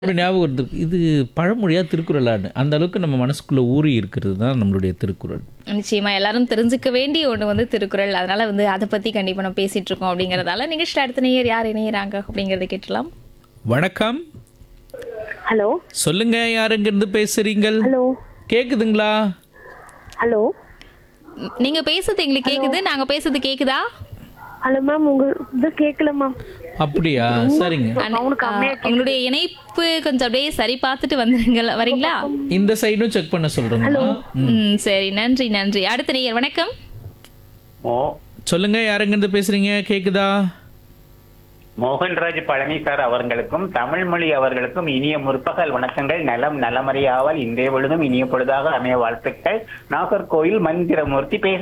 ஒரு ஞாபகம் வருது இது பழமொழியா திருக்குறளான்னு அந்த அளவுக்கு நம்ம மனசுக்குள்ள ஊறி இருக்கிறது தான் நம்மளுடைய திருக்குறள் நிச்சயமா எல்லாரும் தெரிஞ்சுக்க வேண்டிய ஒன்று வந்து திருக்குறள் அதனால வந்து அதை பத்தி கண்டிப்பா நம்ம பேசிட்டு இருக்கோம் அப்படிங்கறதால நிகழ்ச்சியில் அடுத்த நேயர் யார் இணையறாங்க அப்படிங்கறத கேட்டலாம் வணக்கம் ஹலோ சொல்லுங்க யாருங்க இருந்து பேசுறீங்கள் ஹலோ கேக்குதுங்களா ஹலோ ம், நீங்க பேசுறது எங்களுக்கு கேக்குது நாங்க பேசுறது கேக்குதா ஹலோ மேம் உங்க இது கேட்கல மேம் அப்படியா சரிங்க அண்ணா, ஆ, உங்களுடைய இணைப்பு கொஞ்சம் அப்படியே சரி பார்த்துட்டு வந்துருங்க வரீங்களா இந்த சைடும் செக் பண்ண சொல்றேங்க ம் சரி நன்றி நன்றி அடுத்த நேயர் வணக்கம் மோ சொல்லுங்க யாருங்க இருந்து பேசுறீங்க கேக்குதா மோகன்ராஜ் பழனி சார் அவர்களுக்கும் தமிழ்மொழி அவர்களுக்கும் இனிய முற்பகல் வணக்கங்கள் நலம் நலமறியாமல் இன்றைய பொழுதும் இனிய பொழுதாக அமைய வாழ்த்துக்கள் நாகர்கோயில் மந்திரமூர்த்தி பேச